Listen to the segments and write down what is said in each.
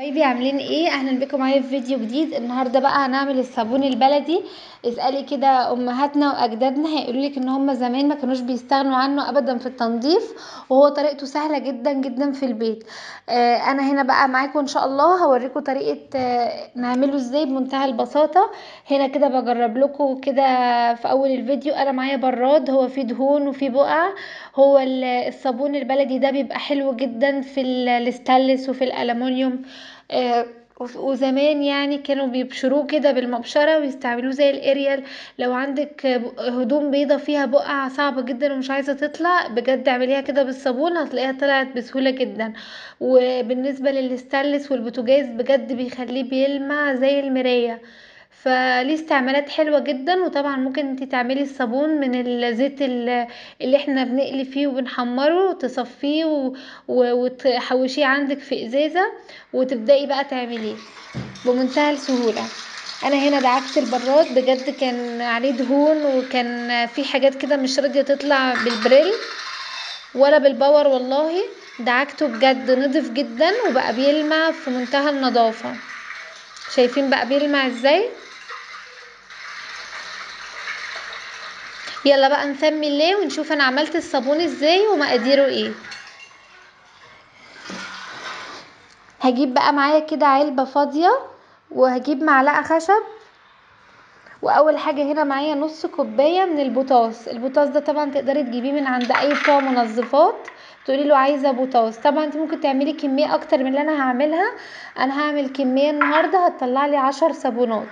حبايبي عاملين ايه اهلا بكم معايا في فيديو جديد النهارده بقى هنعمل الصابون البلدي اسالي كده امهاتنا واجدادنا هيقولوا لك ان هم زمان ما كانوش بيستغنوا عنه ابدا في التنظيف وهو طريقته سهله جدا جدا في البيت آه انا هنا بقى معاكم ان شاء الله هوريكم طريقه آه نعمله ازاي بمنتهى البساطه هنا كده بجرب لكم كده في اول الفيديو انا معايا براد هو فيه دهون وفيه بقع هو الصابون البلدي ده بيبقى حلو جدا في الستانلس وفي الالومنيوم آه وزمان يعني كانوا بيبشروه كده بالمبشرة ويستعملوه زي الاريال لو عندك هدوم بيضة فيها بقع صعبة جدا ومش عايزة تطلع بجد اعمليها كده بالصابون هتلاقيها طلعت بسهولة جدا وبالنسبة للستانلس والبوتاجاز بجد بيخليه بيلمع زي المراية فليه استعمالات حلوه جدا وطبعا ممكن انت تعملي الصابون من الزيت اللي احنا بنقلي فيه وبنحمره وتصفيه وتحوشيه عندك في ازازه وتبداي بقى تعمليه بمنتهى السهوله انا هنا دعكت البراد بجد كان عليه دهون وكان في حاجات كده مش راضيه تطلع بالبريل ولا بالباور والله دعكته بجد نضف جدا وبقى بيلمع في منتهى النظافه شايفين بقى بيلمع ازاي يلا بقى نسمي الله ونشوف انا عملت الصابون ازاي ومقاديره ايه هجيب بقى معايا كده علبة فاضية وهجيب معلقة خشب واول حاجة هنا معايا نص كوباية من البوتاص البوتاص ده طبعا تقدري تجيبيه من عند اي بتوع منظفات تقولي له عايزه بوتاص طبعا انت ممكن تعملي كميه اكتر من اللي انا هعملها انا هعمل كميه النهارده هتطلع لي عشر صابونات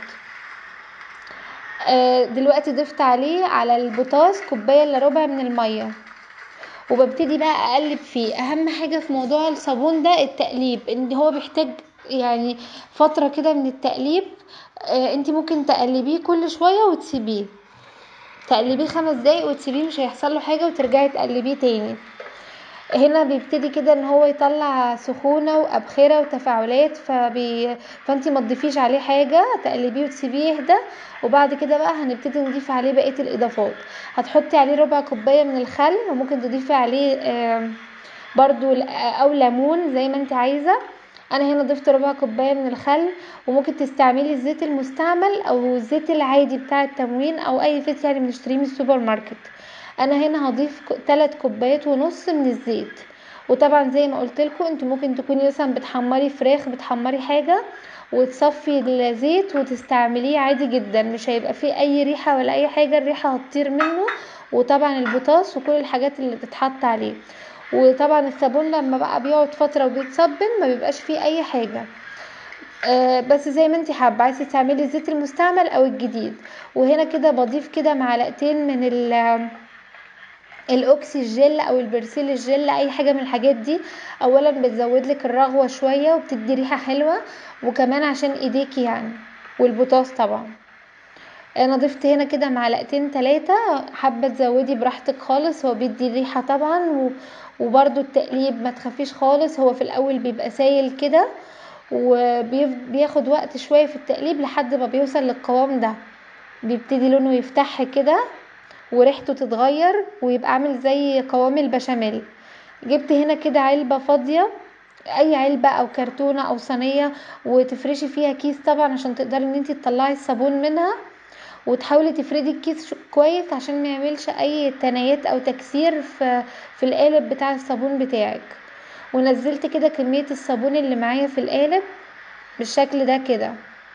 آه دلوقتي ضفت عليه على البوتاص كوبايه الا ربع من الميه وببتدي بقى اقلب فيه اهم حاجه في موضوع الصابون ده التقليب ان هو بيحتاج يعني فتره كده من التقليب آه انت ممكن تقلبيه كل شويه وتسيبيه تقلبيه خمس دقايق وتسيبيه مش هيحصل له حاجه وترجعي تقلبيه تاني هنا بيبتدي كده ان هو يطلع سخونه وابخره وتفاعلات فبي... فانت ما تضيفيش عليه حاجه تقلبيه وتسيبيه يهدى وبعد كده بقى هنبتدي نضيف عليه بقيه الاضافات هتحطي عليه ربع كوبايه من الخل وممكن تضيفي عليه برضو او ليمون زي ما انت عايزه انا هنا ضفت ربع كوبايه من الخل وممكن تستعملي الزيت المستعمل او الزيت العادي بتاع التموين او اي زيت يعني بنشتريه من السوبر ماركت انا هنا هضيف 3 كوبايات ونص من الزيت وطبعا زي ما قلت لكم انتوا ممكن تكوني مثلا بتحمري فراخ بتحمري حاجه وتصفي الزيت وتستعمليه عادي جدا مش هيبقى فيه اي ريحه ولا اي حاجه الريحه هتطير منه وطبعا البوتاص وكل الحاجات اللي بتتحط عليه وطبعا الصابون لما بقى بيقعد فتره وبيتصبن ما بيبقاش فيه اي حاجه آه بس زي ما انت حابه عايزه تعملي الزيت المستعمل او الجديد وهنا كده بضيف كده معلقتين من ال الاوكسي الجل او البرسيل الجل اي حاجه من الحاجات دي اولا بتزود لك الرغوه شويه وبتدي ريحه حلوه وكمان عشان ايديكي يعني والبوتاص طبعا انا ضفت هنا كده معلقتين ثلاثة حابه تزودي براحتك خالص هو بيدي ريحه طبعا و... وبرده التقليب ما تخافيش خالص هو في الاول بيبقى سايل كده وبياخد وقت شويه في التقليب لحد ما بيوصل للقوام ده بيبتدي لونه يفتح كده وريحته تتغير ويبقى عامل زي قوام البشاميل جبت هنا كده علبة فاضية اي علبة او كرتونة او صينية وتفرشي فيها كيس طبعا عشان تقدري ان انتي تطلعي الصابون منها وتحاولي تفردي الكيس كويس عشان ما يعملش اي تنايات او تكسير في في القالب بتاع الصابون بتاعك ونزلت كده كمية الصابون اللي معايا في القالب بالشكل ده كده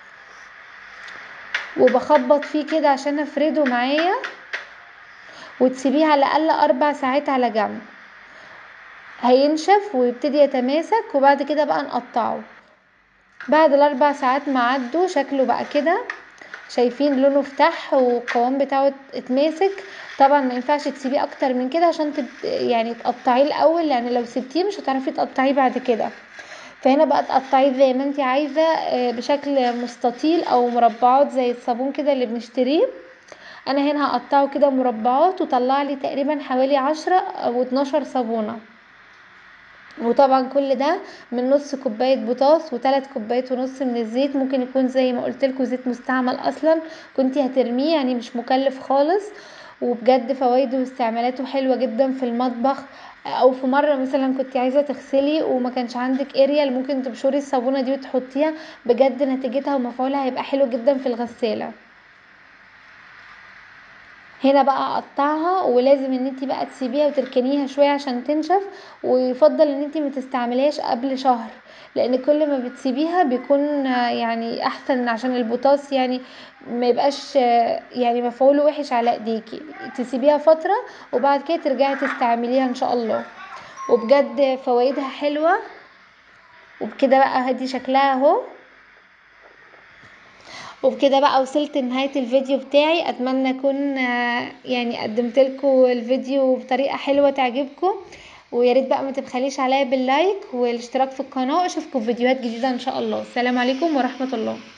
وبخبط فيه كده عشان افرده معايا وتسيبيه على الاقل اربع ساعات على جنب هينشف ويبتدي يتماسك وبعد كده بقى نقطعه بعد الاربع ساعات ما عدوا شكله بقى كده شايفين لونه فتح والقوام بتاعه اتماسك طبعا ما ينفعش تسيبيه اكتر من كده عشان تب... يعني تقطعيه الاول لان لو سبتيه مش هتعرفي تقطعيه بعد كده فهنا بقى تقطعيه زي ما انت عايزه بشكل مستطيل او مربعات زي الصابون كده اللي بنشتريه انا هنا هقطعه كده مربعات وطلع لي تقريبا حوالي عشرة او اتناشر صابونه وطبعا كل ده من نص كوبايه بوتاص وثلاث كوبايات ونص من الزيت ممكن يكون زي ما قلت لكم زيت مستعمل اصلا كنتي هترميه يعني مش مكلف خالص وبجد فوائده واستعمالاته حلوه جدا في المطبخ او في مره مثلا كنت عايزه تغسلي وما كانش عندك اريال ممكن تبشري الصابونه دي وتحطيها بجد نتيجتها ومفعولها هيبقى حلو جدا في الغساله هنا بقى اقطعها ولازم ان انتي بقى تسيبيها وتركنيها شويه عشان تنشف ويفضل ان انتي ما تستعمليهاش قبل شهر لان كل ما بتسيبيها بيكون يعني احسن عشان البوتاص يعني ما يبقاش يعني مفعوله وحش على ايديكي تسيبيها فتره وبعد كده ترجعي تستعمليها ان شاء الله وبجد فوائدها حلوه وبكده بقى هدي شكلها اهو وبكده بقى وصلت لنهايه الفيديو بتاعي اتمنى اكون يعني قدمت لكم الفيديو بطريقه حلوه تعجبكم ويا ريت بقى ما تبخليش عليا باللايك والاشتراك في القناه واشوفكم في فيديوهات جديده ان شاء الله السلام عليكم ورحمه الله